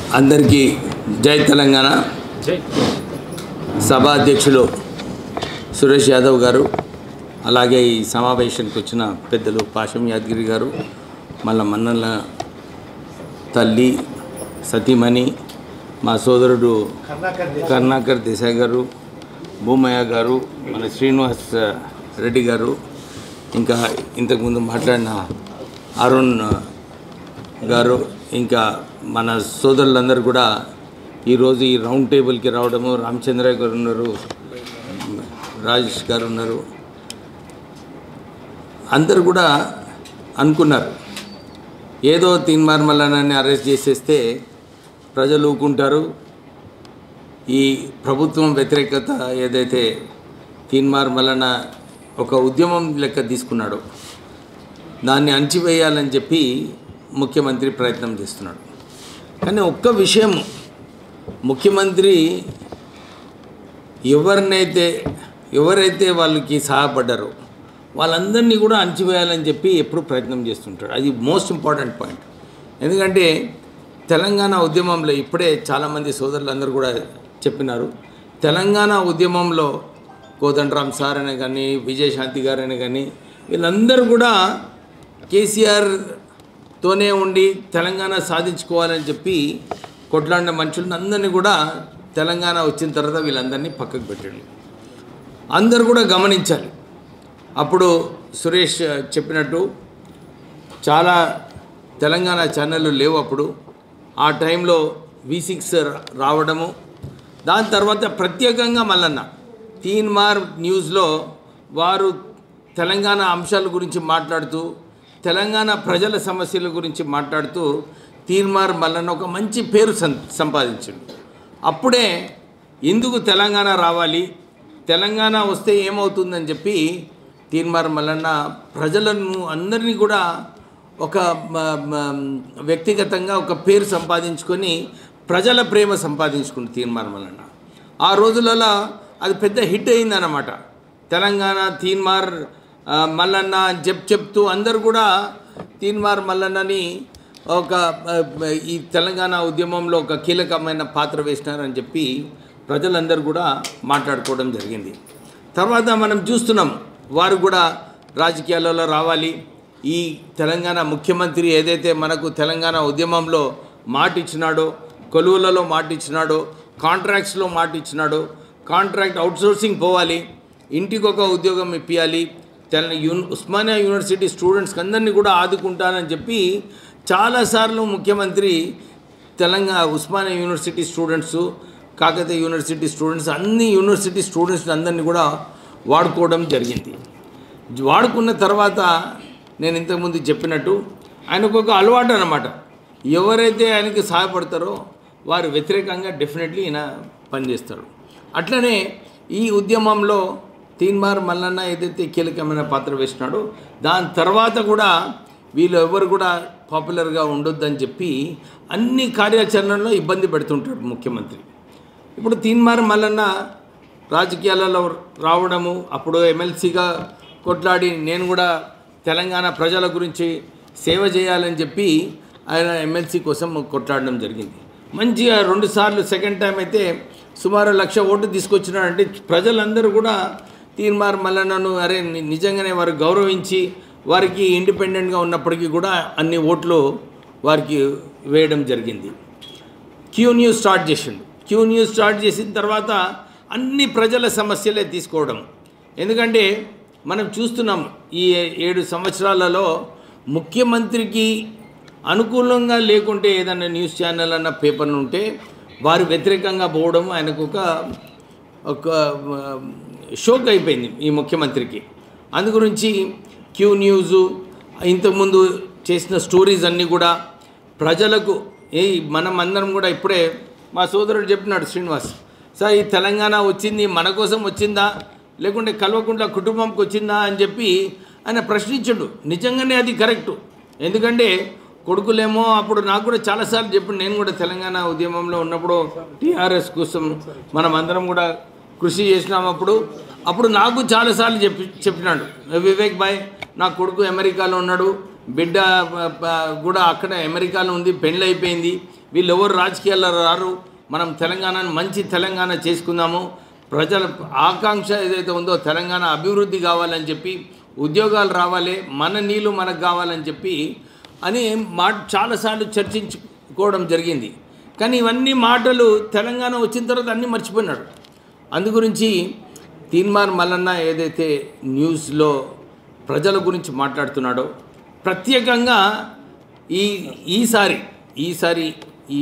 అందరికీ జై తెలంగాణ సభా అధ్యక్షులు సురేష్ యాదవ్ గారు అలాగే ఈ సమావేశానికి వచ్చిన పెద్దలు పాషం యాదగిరి గారు మళ్ళా మన్నల తల్లి సతీమణి మా సోదరుడు కర్ణాకర్ దేశాయ్ గారు భూమయ్య గారు మన శ్రీనివాస్ రెడ్డి గారు ఇంకా ఇంతకుముందు మాట్లాడిన అరుణ్ గారు ఇంకా మన సోదరులందరూ కూడా ఈరోజు ఈ రౌండ్ టేబుల్కి రావడము రామచంద్ర గారు ఉన్నారు రాజేష్ గారు ఉన్నారు అందరు కూడా అనుకున్నారు ఏదో తీన్మార్ మల్లనాన్ని అరెస్ట్ చేసేస్తే ప్రజలు ఊకుంటారు ఈ ప్రభుత్వం వ్యతిరేకత ఏదైతే తీన్మార్ మల్లన ఒక ఉద్యమం లెక్క తీసుకున్నాడో దాన్ని అణచివేయాలని చెప్పి ముఖ్యమంత్రి ప్రయత్నం చేస్తున్నాడు కానీ ఒక్క విషయం ముఖ్యమంత్రి ఎవరినైతే ఎవరైతే వాళ్ళకి సహాయపడ్డారో వాళ్ళందరినీ కూడా అణచివేయాలని చెప్పి ఎప్పుడు ప్రయత్నం చేస్తుంటాడు అది మోస్ట్ ఇంపార్టెంట్ పాయింట్ ఎందుకంటే తెలంగాణ ఉద్యమంలో ఇప్పుడే చాలామంది సోదరులందరూ కూడా చెప్పినారు తెలంగాణ ఉద్యమంలో కోదండరామ్ సార్ అనే కానీ విజయశాంతి గారు అనే కానీ వీళ్ళందరూ కూడా కేసీఆర్తోనే ఉండి తెలంగాణ సాధించుకోవాలని చెప్పి కొట్లాడిన మనుషులను అందరినీ కూడా తెలంగాణ వచ్చిన తర్వాత వీళ్ళందరినీ పక్కకు పెట్టండి అందరూ కూడా గమనించాలి అప్పుడు సురేష్ చెప్పినట్టు చాలా తెలంగాణ ఛానళ్ళు లేవు అప్పుడు ఆ టైంలో వి సిక్స్ రావడము దాని తర్వాత ప్రత్యేకంగా మల్లన్న తీన్మార్ న్యూస్లో వారు తెలంగాణ అంశాల గురించి మాట్లాడుతూ తెలంగాణ ప్రజల సమస్యల గురించి మాట్లాడుతూ తీన్మార్ మల్లన్న ఒక మంచి పేరు సం సంపాదించాడు అప్పుడే ఎందుకు తెలంగాణ రావాలి తెలంగాణ వస్తే ఏమవుతుందని చెప్పి తీన్మార్ మల్లన్న ప్రజలను అందరినీ కూడా ఒక మ- మ- వ్యక్తిగతంగా ఒక పేరు సంపాదించుకొని ప్రజల ప్రేమ సంపాదించుకుంది తీన్మార్ మల్లన్న ఆ రోజులలో అది పెద్ద హిట్ అయిందన్నమాట తెలంగాణ తీన్మార్ ఆ, మల్లన్న అని చెప్ చెప్తూ అందరు కూడా తీన్మార్ మల్లన్నని ఒక ఆ, ఈ తెలంగాణ ఉద్యమంలో ఒక కీలకమైన పాత్ర వేసినారని చెప్పి ప్రజలందరూ కూడా మాట్లాడుకోవడం జరిగింది తర్వాత మనం చూస్తున్నాం వారు కూడా రాజకీయాలలో రావాలి ఈ తెలంగాణ ముఖ్యమంత్రి ఏదైతే మనకు తెలంగాణ ఉద్యమంలో మాట ఇచ్చినాడో కొలువులలో మాట ఇచ్చినాడో కాంట్రాక్ట్స్లో మాట ఇచ్చినాడో కాంట్రాక్ట్ అవుట్సోర్సింగ్ పోవాలి ఇంటికి ఒక ఉద్యోగం ఇప్పించాలి తెల యూన్ ఉస్మానియా యూనివర్సిటీ స్టూడెంట్స్కి అందరినీ కూడా ఆదుకుంటానని చెప్పి చాలాసార్లు ముఖ్యమంత్రి Telangana Osmania university students Kakatiya university students అన్ని యూనివర్సిటీ స్టూడెంట్స్ అందరినీ కూడా వాడుకోవడం జరిగింది వాడుకున్న తర్వాత నేను ఇంతకుముందు చెప్పినట్టు ఆయనకు ఒక అలవాటు అనమాట ఎవరైతే ఆయనకి సహాయపడతారో వారు వ్యతిరేకంగా డెఫినెట్లీ ఈయన పనిచేస్తారు అట్లనే ఈ ఉద్యమంలో తీన్మార్ మల్లన్న ఏదైతే కీలకమైన పాత్ర వేసినాడో దాని తర్వాత కూడా వీళ్ళు ఎవరు కూడా పాపులర్గా ఉండొద్దని చెప్పి అన్ని కార్యాచరణలో ఇబ్బంది పెడుతుంటాడు ముఖ్యమంత్రి ఇప్పుడు తీన్మార్ మల్లన్న రాజకీయాలలో రావడము అప్పుడు ఎమ్మెల్సీగా కొట్లాడి నేను కూడా తెలంగాణ ప్రజల గురించి సేవ చేయాలని చెప్పి ఆయన ఎమ్మెల్సీ కోసం కొట్లాడడం జరిగింది మంచిగా రెండుసార్లు సెకండ్ టైం అయితే సుమారు లక్ష ఓటు తీసుకొచ్చినాడంటే ప్రజలందరూ కూడా తీన్మార్ మల్లన్నను అరే ని- నిజంగానే వారు గౌరవించి వారికి ఇండిపెండెంట్గా ఉన్నప్పటికీ కూడా అన్ని ఓట్లు వారికి వేయడం జరిగింది క్యూ న్యూస్ స్టార్ట్ చేసిండు క్యూ న్యూస్ స్టార్ట్ చేసిన తర్వాత అన్ని ప్రజల సమస్యలే తీసుకోవడం ఎందుకంటే మనం చూస్తున్నాం ఈ ఏడు సంవత్సరాలలో ముఖ్యమంత్రికి అనుకూలంగా లేకుంటే ఏదైనా న్యూస్ ఛానల్ అన్న పేపర్ ఉంటే వారు వ్యతిరేకంగా పోవడం ఆయనకు ఒక ఒక ఆ, షోక్ అయిపోయింది ఈ ముఖ్యమంత్రికి అందు గురించి క్యూ న్యూస్ ఇంతకుముందు చేసిన స్టోరీస్ అన్నీ కూడా ప్రజలకు ఏ మనం అందరం కూడా ఇప్పుడే మా సోదరుడు చెప్పినాడు శ్రీనివాస్ సార్ ఈ తెలంగాణ వచ్చింది మన కోసం వచ్చిందా లేకుంటే కల్వకుంట్ల కుటుంబంకి వచ్చిందా అని చెప్పి ఆయన ప్రశ్నించాడు నిజంగానే అది కరెక్టు ఎందుకంటే కొడుకులేమో అప్పుడు నాకు కూడా చాలాసార్లు చెప్పి నేను కూడా తెలంగాణ ఉద్యమంలో ఉన్నప్పుడు టీఆర్ఎస్ కోసం మనం అందరం కూడా కృషి చేసినాం అప్పుడు అప్పుడు నాకు చాలాసార్లు చెప్పి చెప్పినాడు వివేక్ భాయ్ నా కొడుకు అమెరికాలో ఉన్నాడు బిడ్డ ప- ప- కూడా అక్కడ అమెరికాలో ఉంది పెళ్ళి అయిపోయింది వీళ్ళు ఎవరు రాజకీయాల్లో రారు మనం తెలంగాణను మంచి తెలంగాణ చేసుకుందాము ప్రజల ఆకాంక్ష ఏదైతే ఉందో తెలంగాణ అభివృద్ధి కావాలని చెప్పి ఉద్యోగాలు రావాలి మన నీళ్ళు మనకు కావాలని చెప్పి అని మా చాలాసార్లు చర్చించుకోవడం జరిగింది కానీ ఇవన్నీ మాటలు తెలంగాణ వచ్చిన తర్వాత అన్నీ మర్చిపోయినాడు అందు గురించి తీన్మార్ మల్లన్న ఏదైతే న్యూస్లో ప్రజల గురించి మాట్లాడుతున్నాడో ప్రత్యేకంగా ఈ ఈసారి ఈసారి ఈ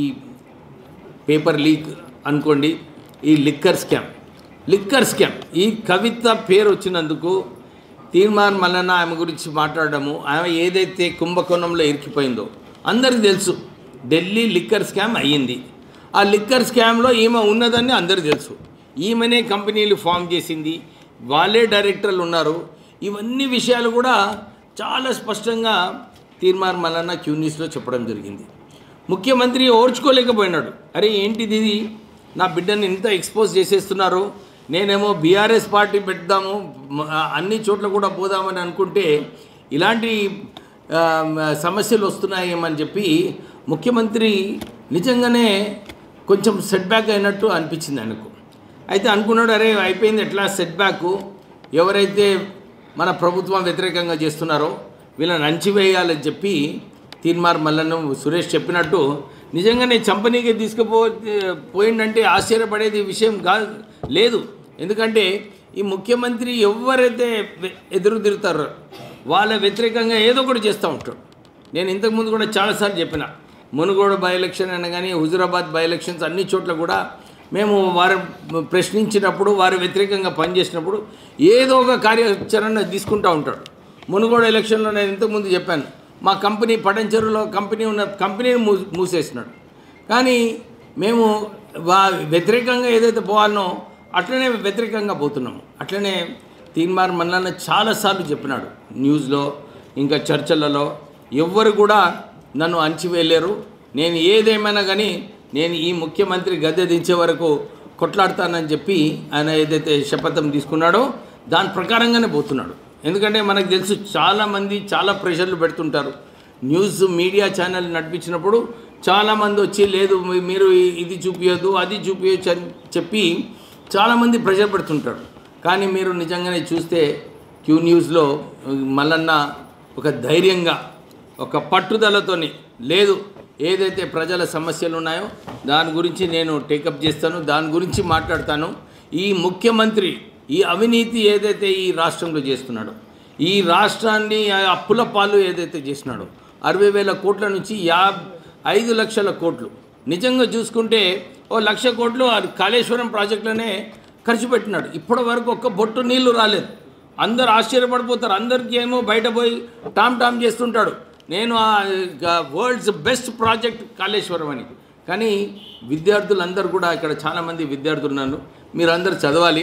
పేపర్ లీక్ అనుకోండి ఈ లిక్కర్ స్కామ్ లిక్కర్ స్కామ్ ఈ కవిత పేరు వచ్చినందుకు తీర్మాన్ మల్లన్న ఆమె గురించి మాట్లాడడము ఆమె ఏదైతే కుంభకోణంలో ఇరికిపోయిందో అందరికీ తెలుసు ఢిల్లీ లిక్కర్ స్కామ్ అయ్యింది ఆ లిక్కర్ స్కామ్లో ఈమె ఉన్నదని అందరికీ తెలుసు ఈమెనే కంపెనీలు ఫామ్ చేసింది వాళ్ళే డైరెక్టర్లు ఉన్నారు ఇవన్నీ విషయాలు కూడా చాలా స్పష్టంగా తీర్మార్ మల్లన్న క్యూ న్యూస్లో చెప్పడం జరిగింది ముఖ్యమంత్రి ఓర్చుకోలేకపోయినాడు అరే ఏంటిది ఇది నా బిడ్డని ఇంత ఎక్స్పోజ్ చేసేస్తున్నారు నేనేమో బీఆర్ఎస్ పార్టీ పెడదాము మ- అన్ని చోట్ల కూడా పోదామని అనుకుంటే ఇలాంటి ఆ, సమస్యలు వస్తున్నాయేమని చెప్పి ముఖ్యమంత్రి నిజంగానే కొంచెం సెట్ బ్యాక్ అయినట్టు అనిపించింది ఆయనకు అయితే అనుకున్నాడు అరే అయిపోయింది ఎట్లా సెట్ బ్యాక్ ఎవరైతే మన ప్రభుత్వం వ్యతిరేకంగా చేస్తున్నారో వీళ్ళని అణచివేయాలని చెప్పి తీన్మార్ మల్లన్న సురేష్ చెప్పినట్టు నిజంగానే చంపనీకి తీసుకుపో పోయిందంటే ఆశ్చర్యపడేది విషయం కాదు లేదు ఎందుకంటే ఈ ముఖ్యమంత్రి ఎవరైతే వె- ఎదురు తిరుగుతారో వాళ్ళ వ్యతిరేకంగా ఏదో ఒకటి చేస్తూ ఉంటాడు నేను ఇంతకుముందు కూడా చాలాసార్లు చెప్పిన మునుగోడు బై ఎలక్షన్ అయినా కానీ హుజురాబాద్ బై ఎలక్షన్స్ అన్ని చోట్ల కూడా మేము వారు ప్రశ్నించినప్పుడు వారు వ్యతిరేకంగా పనిచేసినప్పుడు ఏదో ఒక కార్యాచరణ తీసుకుంటూ ఉంటాడు మునుగోడు ఎలక్షన్లో నేను ఇంతకుముందు చెప్పాను మా కంపెనీ పటంచెరులో కంపెనీ ఉన్న కంపెనీని మూ మూసేసినాడు కానీ మేము వా వ్యతిరేకంగా ఏదైతే పోవాలనో అట్లనే వ్యతిరేకంగా పోతున్నాము అట్లనే తీన్మార్ మల్లన్న చాలాసార్లు చెప్పినాడు న్యూస్లో ఇంకా చర్చలలో ఎవ్వరు కూడా నన్ను అణచివేయలేరు నేను ఏదేమైనా కానీ నేను ఈ ముఖ్యమంత్రి గద్దె దించే వరకు కొట్లాడతానని చెప్పి ఆయన ఏదైతే శపథం తీసుకున్నాడో దాని ప్రకారంగానే పోతున్నాడు ఎందుకంటే మనకు తెలుసు చాలామంది చాలా ప్రెషర్లు పెడుతుంటారు న్యూస్ మీడియా ఛానల్ నడిపించినప్పుడు చాలామంది వచ్చి లేదు మీ- మీరు ఇ- ఇది చూపించదు అది చూపించచ్చు అని చెప్పి చాలామంది ప్రెషర్ పెడుతుంటారు కానీ మీరు నిజంగానే చూస్తే క్యూ న్యూస్లో మల్లన్న ఒక ధైర్యంగా ఒక పట్టుదలతోని లేదు ఏదైతే ప్రజల సమస్యలు ఉన్నాయో దాని గురించి నేను టేకప్ చేస్తాను దాని గురించి మాట్లాడతాను ఈ ముఖ్యమంత్రి ఈ అవినీతి ఏదైతే ఈ రాష్ట్రంలో చేస్తున్నాడో ఈ రాష్ట్రాన్ని ఆ అప్పుల పాలు ఏదైతే చేసినాడో అరవై వేల కోట్ల నుంచి యా ఐదు లక్షల కోట్లు నిజంగా చూసుకుంటే ఓ లక్ష కోట్లు ఆ కాళేశ్వరం ప్రాజెక్టులోనే ఖర్చు పెట్టినాడు ఇప్పటి వరకు ఒక్క బొట్టు నీళ్లు రాలేదు అందరు ఆశ్చర్యపడిపోతారు అందరికీ ఏమో బయట పోయి టామ్ టామ్ చేస్తుంటాడు నేను ఆ వరల్డ్స్ బెస్ట్ ప్రాజెక్ట్ కాళేశ్వరం అని కానీ విద్యార్థులందరూ కూడా ఇక్కడ చాలామంది విద్యార్థులు ఉన్నారు మీరందరూ చదవాలి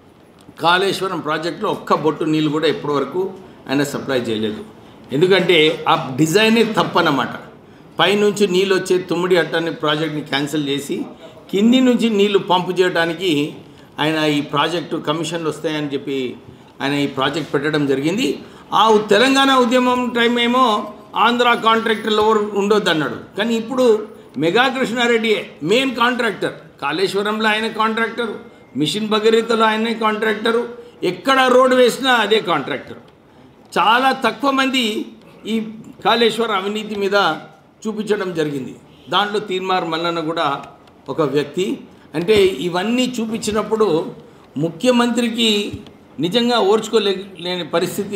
కాళేశ్వరం ప్రాజెక్టులో ఒక్క బొట్టు నీళ్ళు కూడా ఇప్పటివరకు ఆయన సప్లై చేయలేదు ఎందుకంటే ఆ డిజైనే తప్పనమాట పైనుంచి నీళ్ళు వచ్చే తుమ్మిడి అట్టని ప్రాజెక్ట్ని క్యాన్సిల్ చేసి కింది నుంచి నీళ్లు పంపు చేయడానికి ఆయన ఈ ప్రాజెక్టు కమిషన్లు వస్తాయని చెప్పి ఆయన ఈ ప్రాజెక్ట్ పెట్టడం జరిగింది ఆ తెలంగాణ ఉద్యమం టైం ఏమో ఆంధ్ర కాంట్రాక్టర్లు ఎవరు ఉండొద్దు అన్నాడు కానీ ఇప్పుడు మెగా కృష్ణారెడ్డియే మెయిన్ కాంట్రాక్టర్ కాళేశ్వరంలో ఆయన కాంట్రాక్టర్ మిషన్ భగీరథలో ఆయనే కాంట్రాక్టరు ఎక్కడ రోడ్డు వేసినా అదే కాంట్రాక్టర్ చాలా తక్కువ మంది ఈ కాళేశ్వర అవినీతి మీద చూపించడం జరిగింది దాంట్లో తీర్మార్ మల్లన్న కూడా ఒక వ్యక్తి అంటే ఇవన్నీ చూపించినప్పుడు ముఖ్యమంత్రికి నిజంగా ఓర్చుకోలే లేని పరిస్థితి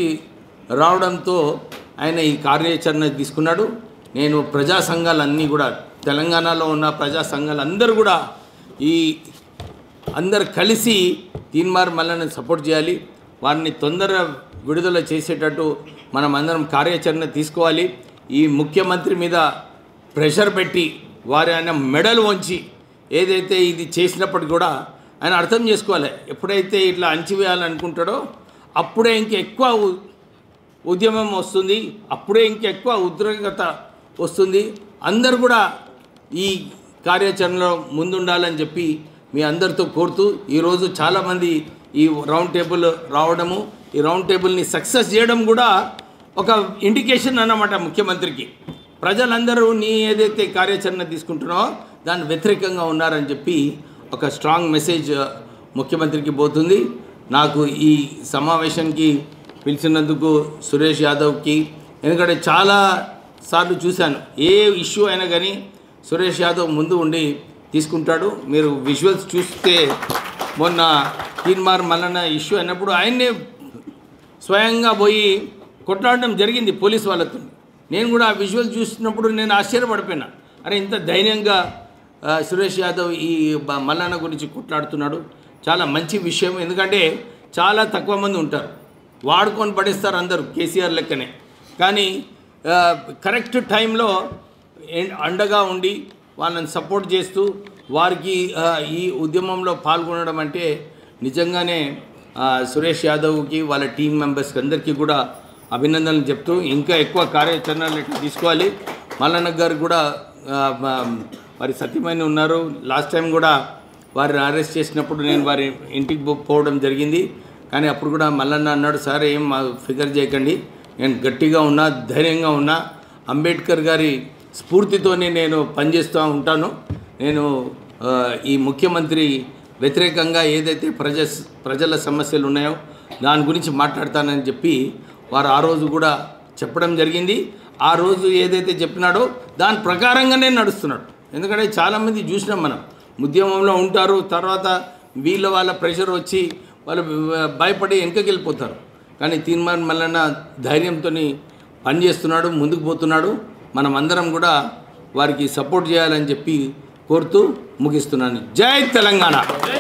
రావడంతో ఆయన ఈ కార్యాచరణ తీసుకున్నాడు నేను ప్రజా సంఘాలన్నీ కూడా తెలంగాణలో ఉన్న ప్రజా సంఘాలు అందరూ కూడా ఈ అందరు కలిసి తీన్మార్ మల్లన్న సపోర్ట్ చేయాలి వారిని తొందరగా విడుదల చేసేటట్టు మనం అందరం కార్యాచరణ తీసుకోవాలి ఈ ముఖ్యమంత్రి మీద ప్రెషర్ పెట్టి వారి ఆయన మెడలు వంచి ఏదైతే ఇది చేసినప్పటికి కూడా ఆయన అర్థం చేసుకోవాలి ఎప్పుడైతే ఇట్లా అంచివేయాలనుకుంటాడో అప్పుడే ఇంకెక్కువ ఉ- ఉద్యమం వస్తుంది అప్పుడే ఇంకెక్కువ ఉద్రేకత వస్తుంది అందరు కూడా ఈ కార్యాచరణలో ముందుండాలని చెప్పి మీ అందరితో కోరుతూ ఈరోజు చాలామంది ఈ రౌండ్ టేబుల్ రావడము ఈ రౌండ్ టేబుల్ని సక్సెస్ చేయడం కూడా ఒక ఇండికేషన్ అన్నమాట ముఖ్యమంత్రికి ప్రజలందరూ నీ ఏదైతే కార్యాచరణ తీసుకుంటున్నావో దాని వ్యతిరేకంగా ఉన్నారని చెప్పి ఒక స్ట్రాంగ్ మెసేజ్ ముఖ్యమంత్రికి పోతుంది నాకు ఈ సమావేశానికి పిలిచినందుకు సురేష్ యాదవ్కి ఎందుకంటే చాలా సార్లు చూశాను ఏ ఇష్యూ అయినా కానీ సురేష్ యాదవ్ ముందు ఉండి తీసుకుంటాడు మీరు విజువల్స్ చూస్తే మొన్న తీన్మార్ మల్లన్న ఇష్యూ అయినప్పుడు ఆయన్నే స్వయంగా పోయి కొట్లాడడం జరిగింది పోలీస్ వాళ్ళతో నేను కూడా ఆ విజువల్ చూసినప్పుడు నేను ఆశ్చర్యపడిపోయినా అరే ఇంత ధైర్యంగా ఆ, సురేష్ యాదవ్ ఈ బ- మల్లన్న గురించి కొట్లాడుతున్నాడు చాలా మంచి విషయం ఎందుకంటే చాలా తక్కువ మంది ఉంటారు వాడుకొని పడేస్తారు అందరూ కేసీఆర్ లెక్కనే కానీ ఆ, కరెక్ట్ టైంలో ఎన్- అండగా ఉండి వాళ్ళని సపోర్ట్ చేస్తూ వారికి ఆ, ఈ ఉద్యమంలో పాల్గొనడం అంటే నిజంగానే ఆ, సురేష్ యాదవ్కి వాళ్ళ టీం మెంబర్స్కి అందరికీ కూడా అభినందనలు చెప్తూ ఇంకా ఎక్కువ కార్యాచరణలు ఇట్లా తీసుకోవాలి మల్లన్న గారు కూడా ఆ, మా- వారి సత్యమైన ఉన్నారు లాస్ట్ టైం కూడా వారిని అరెస్ట్ చేసినప్పుడు నేను వారి ఇంటికి పో- పోవడం జరిగింది కానీ అప్పుడు కూడా మల్లన్న అన్నాడు సార్ ఏం మా ఫిగర్ చేయకండి నేను గట్టిగా ఉన్నా ధైర్యంగా ఉన్నా అంబేద్కర్ గారి స్ఫూర్తితోనే నేను పనిచేస్తూ ఉంటాను నేను ఆ, ఈ ముఖ్యమంత్రి వ్యతిరేకంగా ఏదైతే ప్రజ ప్రజల సమస్యలు ఉన్నాయో దాని గురించి మాట్లాడతానని చెప్పి వారు ఆ రోజు కూడా చెప్పడం జరిగింది ఆ రోజు ఏదైతే చెప్పినాడో దాని ప్రకారంగానే నడుస్తున్నాడు ఎందుకంటే చాలామంది చూసినాం మనం ఉద్యమంలో ఉంటారు తర్వాత వీళ్ళ వాళ్ళ ప్రెషర్ వచ్చి వాళ్ళు భయపడి వెనకకి వెళ్ళిపోతారు కానీ తీర్మాన్ మల్లన్న ధైర్యంతో పనిచేస్తున్నాడు ముందుకు పోతున్నాడు మనం అందరం కూడా వారికి సపోర్ట్ చేయాలని చెప్పి కోరుతూ ముగిస్తున్నాను జై తెలంగాణ